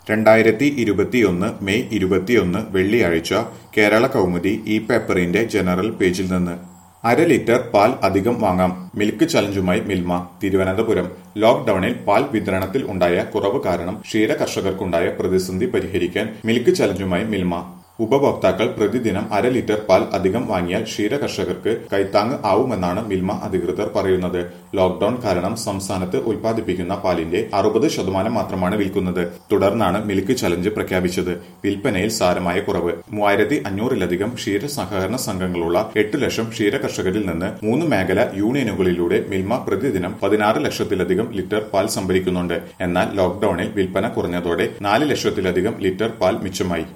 രണ്ടായിരത്തി ഇരുപത്തിയൊന്ന് മെയ് ഇരുപത്തിയൊന്ന് വെള്ളിയാഴ്ച കേരള കൗമുദി ഈ പേപ്പറിന്റെ ജനറൽ പേജിൽ നിന്ന് അര ലിറ്റർ പാൽ അധികം വാങ്ങാം മിൽക്ക് ചലഞ്ചുമായി മിൽമ തിരുവനന്തപുരം ലോക്ഡൌണിൽ പാൽ വിതരണത്തിൽ ഉണ്ടായ കുറവ് കാരണം ക്ഷീര കർഷകർക്കുണ്ടായ പ്രതിസന്ധി പരിഹരിക്കാൻ മിൽക്ക് ചലഞ്ചുമായി മിൽമ ഉപഭോക്താക്കൾ പ്രതിദിനം അര ലിറ്റർ പാൽ അധികം വാങ്ങിയാൽ ക്ഷീര കർഷകർക്ക് കൈത്താങ് ആവുമെന്നാണ് മിൽമ അധികൃതർ പറയുന്നത് ലോക്ഡൌൺ കാരണം സംസ്ഥാനത്ത് ഉൽപ്പാദിപ്പിക്കുന്ന പാലിന്റെ അറുപത് ശതമാനം മാത്രമാണ് വിൽക്കുന്നത് തുടർന്നാണ് മിൽക്ക് ചലഞ്ച് പ്രഖ്യാപിച്ചത് വിൽപ്പനയിൽ സാരമായ കുറവ് മൂവായിരത്തി അഞ്ഞൂറിലധികം ക്ഷീര സഹകരണ സംഘങ്ങളുള്ള എട്ട് ലക്ഷം ക്ഷീര കർഷകരിൽ നിന്ന് മൂന്ന് മേഖല യൂണിയനുകളിലൂടെ മിൽമ പ്രതിദിനം പതിനാറ് ലക്ഷത്തിലധികം ലിറ്റർ പാൽ സംഭരിക്കുന്നുണ്ട് എന്നാൽ ലോക്ഡൌണിൽ വിൽപ്പന കുറഞ്ഞതോടെ നാല് ലക്ഷത്തിലധികം ലിറ്റർ പാൽ മിച്ചമായി